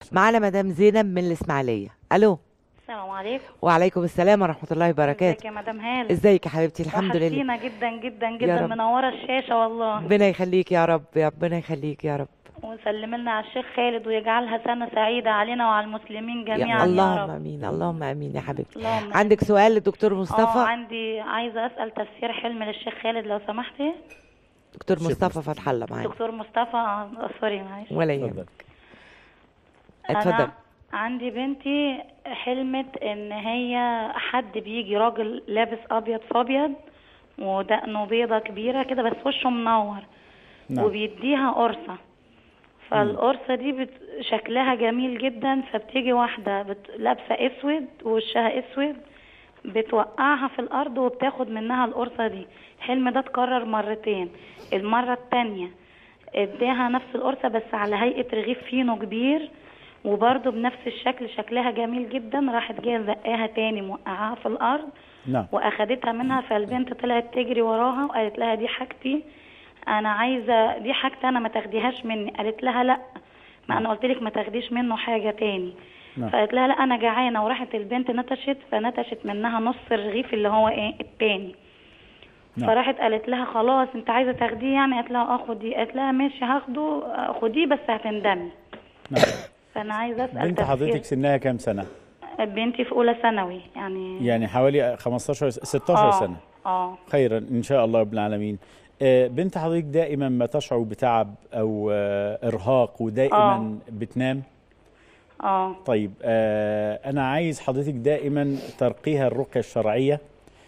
معانا مدام زينب من الاسماعيليه الو السلام عليكم وعليكم السلام ورحمه الله ازيك وبركاته يا مدام هاله ازيك يا حبيبتي الحمد لله وحشتينا جدا جدا جدا رب. منوره الشاشه والله ربنا يخليك يا رب يا ربنا يخليك يا رب وسلم لنا على الشيخ خالد ويجعلها سنه سعيده علينا وعلى المسلمين يا جميعا يا اللهم رب امين اللهم امين يا حبيبتي اللهم عندك سؤال للدكتور اه مصطفى عندي عايزه اسال تفسير حلم للشيخ خالد لو سمحتي دكتور شيخ مصطفى مصطفى. فتح الله معانا دكتور مصطفى آه، سوري معلش ولا اتفضل يهمك اتفضل انا عندي بنتي حلمت ان هي حد بيجي راجل لابس ابيض في ابيض ودقنه بيضه كبيره كده بس وشه منور نعم وبيديها قرصة فالقرصة دي بت... شكلها جميل جدا فبتيجي واحدة بت... لابسة اسود ووشها اسود بتوقعها في الارض وبتاخد منها القرصة دي الحلم ده اتكرر مرتين المرة التانية اداها نفس القرصة بس على هيئة رغيف فينو كبير وبرضه بنفس الشكل شكلها جميل جدا راحت جايه زقاها تاني موقعاها في الارض نعم واخدتها منها فالبنت طلعت تجري وراها وقالت لها دي حاجتي انا عايزه دي حاجتي انا ما تاخديهاش مني قالت لها لا ما انا قلت لك ما تاخديش منه حاجه تاني نعم. فقالت لها لا انا جعانه وراحت البنت نتشت فنتشت منها نص الرغيف اللي هو ايه التاني نعم. فراحت قالت لها خلاص انت عايزه تاخديه يعني قالت لها اه خديه قالت لها ماشي هاخده آه، خديه بس هتندمي نعم فانا عايزه اسال بنت تفسير. حضرتك سنها كام سنة؟ بنتي في اولى ثانوي يعني يعني حوالي 15 16 اه سنة اه خيرا ان شاء الله رب العالمين آه، بنت حضرتك دائما ما تشعر بتعب او آه، ارهاق ودائما بتنام اه طيب آه، انا عايز حضرتك دائما ترقيها الرقية الشرعية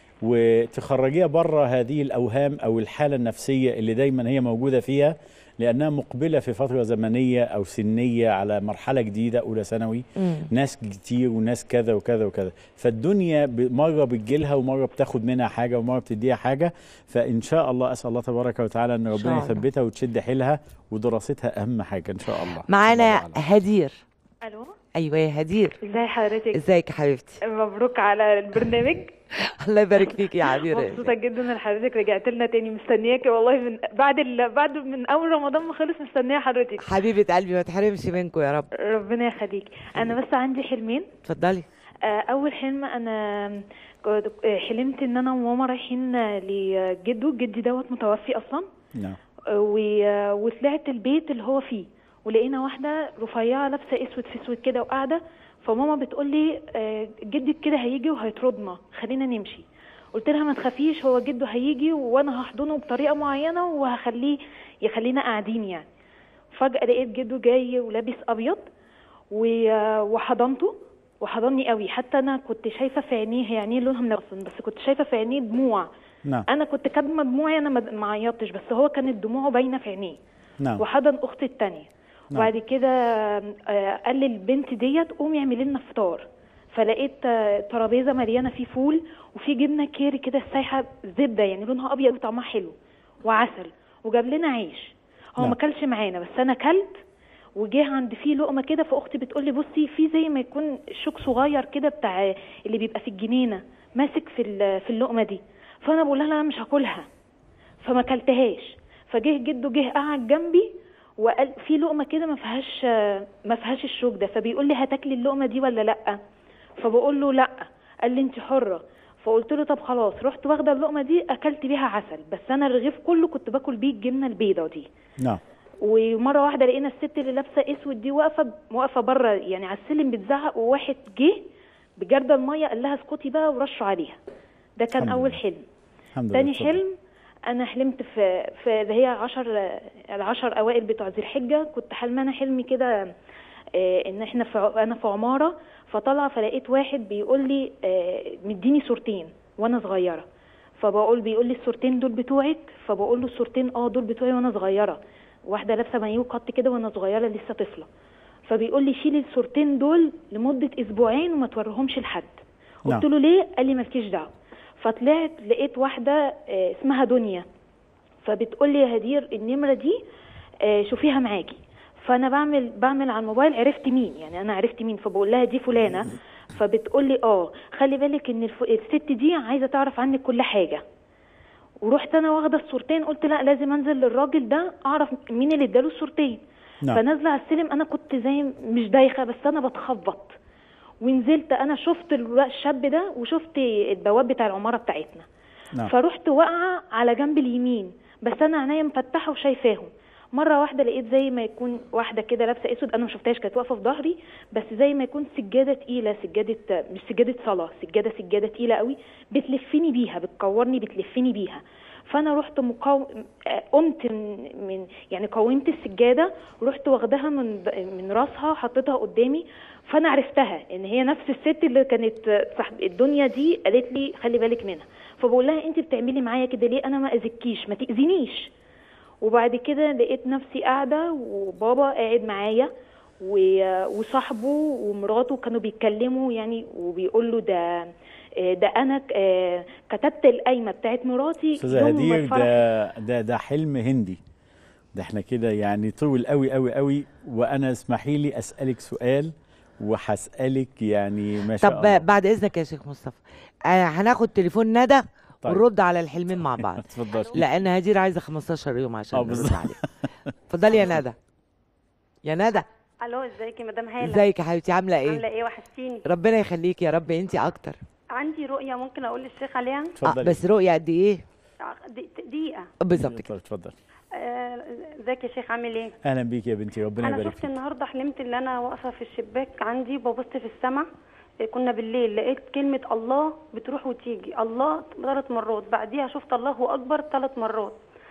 وتخرجيها بره هذه الاوهام او الحالة النفسية اللي دايما هي موجودة فيها لانها مقبلة في فترة زمنية او سنية على مرحلة جديدة اولى ثانوي مم. ناس كتير وناس كذا وكذا وكذا فالدنيا ب- مرة بتجيلها ومرة بتاخد منها حاجة ومرة بتديها حاجة فإن شاء الله أسأل الله تبارك وتعالى أن شاء ربنا الله. يثبتها وتشد حيلها ودراستها أهم حاجة إن شاء الله معانا الله أعلم. هدير الو ايوه يا هدير ازي حضرتك ازيك يا حبيبتي مبروك على البرنامج الله يبارك فيك يا عبير مبسوطه جدا ان حضرتك رجعت لنا تاني مستنياكي والله من بعد ال... بعد من اول رمضان ما خلص مستنيه حضرتك حبيبه قلبي ما تحرمش منكم يا رب ربنا يخليك انا بس عندي حلمين اتفضلي آه، اول حلم انا كنت- آه، حلمت ان انا وماما رايحين آه، لجده جدي دوت متوفي اصلا نعم آه، و- آه، وطلعت البيت اللي هو فيه ولقينا واحده رفيعه لابسه اسود في اسود كده وقاعده فماما بتقول لي آه، جدك كده هيجي وهيطردنا خلينا نمشي قلت لها ما تخافيش هو جده هيجي وانا هحضنه بطريقه معينه وهخليه يخلينا قاعدين يعني فجاه لقيت جده جاي ولابس ابيض و- وحضنته وحضني قوي حتى انا كنت شايفه في عينيه هي عينيه لونها منغصن بس كنت شايفه في عينيه دموع نعم انا كنت كاتمه دموعي انا ما- ما عيطتش بس هو كانت دموعه باينه في عينيه نعم وحضن اختي التانية نعم. وبعد كده آه، قال للبنت ديت قومي اعملي لنا فطار فلقيت آه، ترابيزه مليانه فيه فول وفي جبنه كيري كده سايحه زبده يعني لونها ابيض وطعمها حلو وعسل وجاب لنا عيش هو نعم. ما كلش معانا بس انا كلت وجه عند فيه لقمه كده فاختي بتقول لي بصي في زي ما يكون شوك صغير كده بتاع اللي بيبقى في الجنينه ماسك في ال- في اللقمه دي فانا بقول لها لا مش هاكلها فما كلتهاش فجه جده جه قعد جنبي وقال في لقمه كده ما فيهاش ما فيهاش الشوك ده فبيقول لي هتاكلي اللقمه دي ولا لا فبقول له لا قال لي انت حره فقلت له طب خلاص رحت واخده اللقمه دي اكلت بيها عسل بس انا الرغيف كله كنت باكل بيه الجبنه البيضه دي نعم ومره واحده لقينا الست اللي لابسه اسود دي واقفه واقفه بره يعني على السلم بتزعق وواحد جه بجرده الميه قال لها اسكتي بقى ورشوا عليها ده كان الحمد اول لله. حلم الحمد لله تاني اتفضل. حلم انا حلمت في في اللي هي عشر العشر اوائل بتوع ذي الحجه كنت حلمانه حلمي كده آه، ان احنا في ع- انا في عماره فطلع فلقيت واحد بيقول لي آه، مديني صورتين وانا صغيره فبقول بيقول لي الصورتين دول بتوعك فبقول له الصورتين اه دول بتوعي وانا صغيره واحده لابسه مايو قط كده وانا صغيره لسه طفله فبيقول لي شيلي الصورتين دول لمده اسبوعين وما توريهمش لحد قلت نعم. له ليه قال لي مالكيش دعوه فطلعت لقيت واحده آه، اسمها دنيا فبتقول لي يا هدير النمره دي آه، شوفيها معاكي فانا بعمل بعمل على الموبايل عرفت مين يعني انا عرفت مين فبقول لها دي فلانه فبتقول لي اه خلي بالك ان الف... الست دي عايزه تعرف عنك كل حاجه ورحت انا واخده الصورتين قلت لا لازم انزل للراجل ده اعرف مين اللي اداله الصورتين نعم. فنازله على السلم انا كنت زي مش دايخه بس انا بتخبط ونزلت انا شفت الو- الشاب ده وشفت البواب بتاع العماره بتاعتنا نعم فرحت واقعه على جنب اليمين بس انا عينيا مفتحه وشايفاهم مره واحده لقيت زي ما يكون واحده كده لابسه اسود انا ما شفتهاش كانت واقفه في ظهري بس زي ما يكون سجاده تقيله سجاده مش سجاده صلاه سجاده سجاده تقيله قوي بتلفني بيها بتكورني بتلفني بيها فانا رحت مقاوم آه، قمت من, من يعني قاومت السجاده ورحت واخداها من من راسها حطيتها قدامي فانا عرفتها ان هي نفس الست اللي كانت آه، صاحب الدنيا دي قالت لي خلي بالك منها فبقول لها انت بتعملي معايا كده ليه انا ما اذكيش ما تاذينيش وبعد كده لقيت نفسي قاعده وبابا قاعد معايا و- وصاحبه ومراته كانوا بيتكلموا يعني وبيقول له ده آه، ده انا ك- آه، كتبت القايمه بتاعت مراتي استاذه يوم هدير الفرح ده ده ده حلم هندي ده احنا كده يعني طول قوي قوي قوي وانا اسمحي لي اسالك سؤال وهسالك يعني ما شاء طب الله بعد اذنك يا شيخ مصطفى آه هناخد تليفون ندى طيب. ونرد على الحلمين مع بعض اتفضل لان هدير عايزه 15 يوم عشان آه، نرد بالظبط. عليها اتفضلي يا ندى يا ندى الو ازيك يا مدام هاله ازيك يا حبيبتي عامله عامله ايه ايه وحشتيني ربنا يخليك يا رب انت اكتر عندي رؤيه ممكن اقول للشيخ عليها آه اتفضلي بس رؤيه قد ايه دي- دقيقه بالظبط كده اتفضل آه، ازيك يا شيخ عامل ايه اهلا بيك يا بنتي ربنا انا يبارك شفت فيك النهارده حلمت ان انا واقفه في الشباك عندي ببص في السماء كنا بالليل لقيت كلمة الله بتروح وتيجي الله ثلاث مرات بعديها شفت الله أكبر ثلاث مرات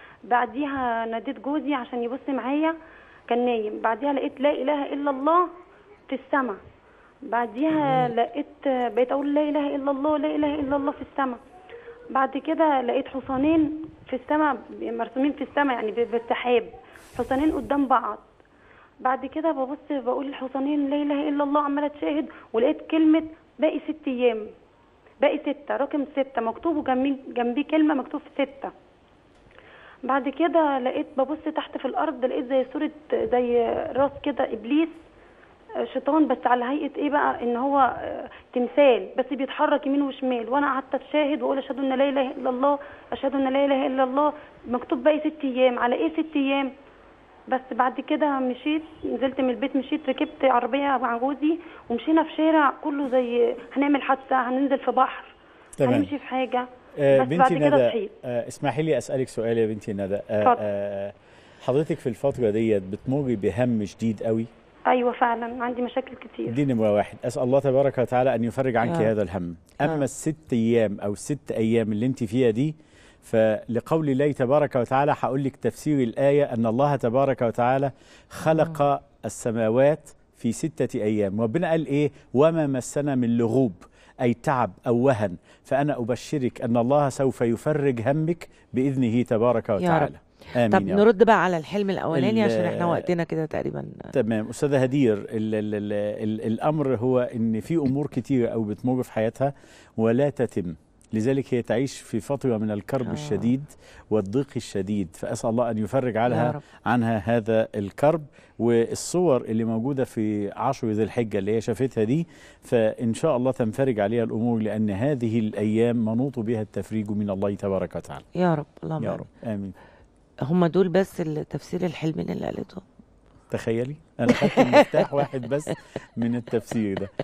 بعديها ناديت جوزي عشان يبص معايا كان نايم بعديها لقيت لا إله إلا الله في السماء بعديها لقيت بقيت أقول لا إله إلا الله لا إله إلا الله في السماء بعد كده لقيت حصانين في السماء مرسومين في السماء يعني بالسحاب حصانين قدام بعض بعد كده ببص بقول الحصانين لا اله الا الله عماله تشاهد ولقيت كلمه باقي ست ايام باقي ستة رقم ستة مكتوب وجنبيه جنبيه كلمة مكتوب في ستة بعد كده لقيت ببص تحت في الأرض لقيت زي صورة زي راس كده إبليس آه، شيطان بس على هيئة إيه بقى إن هو آه، تمثال بس بيتحرك يمين وشمال وأنا قعدت أتشاهد وأقول أشهد أن لا إله إلا الله أشهد أن لا إله إلا الله مكتوب باقي ست أيام على إيه ست أيام بس بعد كده مشيت نزلت من البيت مشيت ركبت عربية مع جوزي ومشينا في شارع كله زي هنعمل حادثة هننزل في بحر تمام. هنمشي في حاجة آه بس بنتي بعد كده ندى صحيت آه اسمحي لي اسالك سؤال يا بنتي ندى آه اتفضل. آه حضرتك في الفتره ديت بتمري بهم شديد قوي أيوة فعلا عندي مشاكل كتير دي نمرة واحد أسأل الله تبارك وتعالى أن يفرج عنك يا هذا الهم آه. أما الست أيام أو الست أيام اللي أنت فيها دي فلقول الله تبارك وتعالى هقول لك تفسير الآية أن الله تبارك وتعالى خلق السماوات في ستة أيام ربنا قال إيه وما مسنا من لغوب أي تعب أو وهن فأنا أبشرك أن الله سوف يفرج همك بإذنه تبارك وتعالى آمين طب يا رب. نرد بقى على الحلم الاولاني ال- عشان احنا وقتنا كده تقريبا تمام استاذه هدير ال ال ال ال الامر هو ان في امور كتيره او بتمر في حياتها ولا تتم لذلك هي تعيش في فتره من الكرب آه. آه. الشديد والضيق الشديد فاسال الله ان يفرج يا عنها رب. عنها هذا الكرب والصور اللي موجوده في عشر ذي الحجه اللي هي شافتها دي فان شاء الله تنفرج عليها الامور لان هذه الايام منوط بها التفريج من الله تبارك وتعالى يا رب اللهم يا آمين. رب امين هم دول بس تفسير الحلمين اللي قالته تخيلي انا خدت المفتاح واحد بس من التفسير ده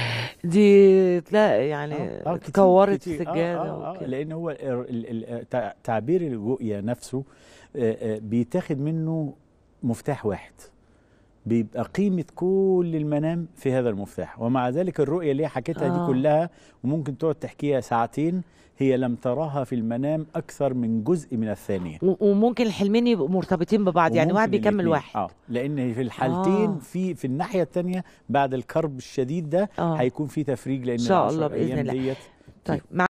دي تلاقي يعني آه، آه، كتير- اتكورت كتير. السجاده آه آه آه وكده. لان هو ال- ال- ال- تع- تعبير الرؤيه نفسه آه، آه، بيتاخد منه مفتاح واحد بيبقى قيمة كل المنام في هذا المفتاح ومع ذلك الرؤية اللي هي حكيتها آه. دي كلها وممكن تقعد تحكيها ساعتين هي لم تراها في المنام أكثر من جزء من الثانية و- وممكن الحلمين يبقوا مرتبطين ببعض يعني وممكن واحد بيكمل الاتنين. واحد اه لان في الحالتين آه. في في الناحيه الثانيه بعد الكرب الشديد ده آه. هيكون في تفريج لان إن شاء العشر الله بإذن أيام الله. ديت طيب مع